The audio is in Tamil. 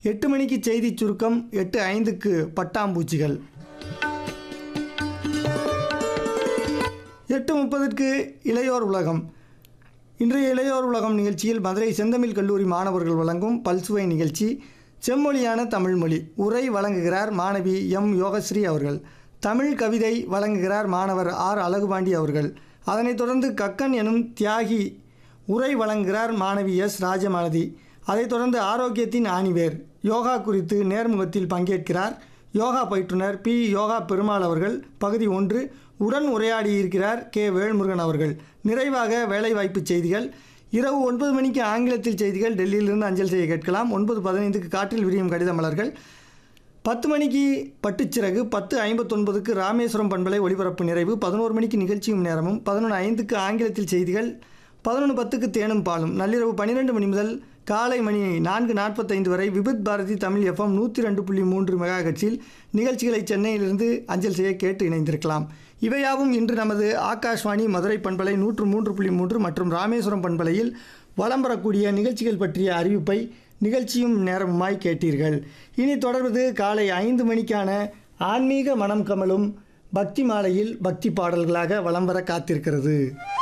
எட்டு மணிக்கு செய்தி சுருக்கம் எட்டு ஐந்துக்கு பட்டாம்பூச்சிகள் எட்டு முப்பதுக்கு இளையோர் உலகம் இன்றைய இளையோர் உலகம் நிகழ்ச்சியில் மதுரை செந்தமிழ் கல்லூரி மாணவர்கள் வழங்கும் பல்சுவை நிகழ்ச்சி செம்மொழியான தமிழ்மொழி உரை வழங்குகிறார் மாணவி எம் யோகஸ்ரீ அவர்கள் தமிழ் கவிதை வழங்குகிறார் மாணவர் ஆர் அழகுபாண்டி அவர்கள் அதனைத் தொடர்ந்து கக்கன் எனும் தியாகி உரை வழங்குகிறார் மாணவி எஸ் ராஜமாலதி அதைத் தொடர்ந்து ஆரோக்கியத்தின் ஆணிவேர் யோகா குறித்து நேர்முகத்தில் பங்கேற்கிறார் யோகா பயிற்றுனர் பி யோகா பெருமாள் அவர்கள் பகுதி ஒன்று உடன் உரையாடியிருக்கிறார் கே வேல்முருகன் அவர்கள் நிறைவாக வேலைவாய்ப்பு செய்திகள் இரவு ஒன்பது மணிக்கு ஆங்கிலத்தில் செய்திகள் டெல்லியிலிருந்து அஞ்சல் செய்ய கேட்கலாம் ஒன்பது பதினைந்துக்கு காற்றில் விரியும் கடித மலர்கள் பத்து மணிக்கு பட்டுச்சிறகு பத்து ஐம்பத்தொன்பதுக்கு ராமேஸ்வரம் பண்பலை ஒளிபரப்பு நிறைவு பதினோரு மணிக்கு நிகழ்ச்சியும் நேரமும் பதினொன்று ஐந்துக்கு ஆங்கிலத்தில் செய்திகள் பதினொன்று பத்துக்கு தேனும் பாலும் நள்ளிரவு பன்னிரெண்டு மணி முதல் காலை மணி நான்கு நாற்பத்தைந்து வரை விபித் பாரதி தமிழ் எஃப்எம் நூற்றி ரெண்டு புள்ளி மூன்று மெகாஹெட்ஸில் நிகழ்ச்சிகளை சென்னையிலிருந்து அஞ்சல் செய்ய கேட்டு இணைந்திருக்கலாம் இவையாவும் இன்று நமது ஆகாஷ்வாணி மதுரை பண்பலை நூற்று மூன்று புள்ளி மூன்று மற்றும் ராமேஸ்வரம் பண்பலையில் வலம் வரக்கூடிய நிகழ்ச்சிகள் பற்றிய அறிவிப்பை நிகழ்ச்சியும் நேரமுமாய் கேட்டீர்கள் இனி தொடர்வது காலை ஐந்து மணிக்கான ஆன்மீக மனம் கமலும் பக்தி மாலையில் பக்தி பாடல்களாக வலம் வர காத்திருக்கிறது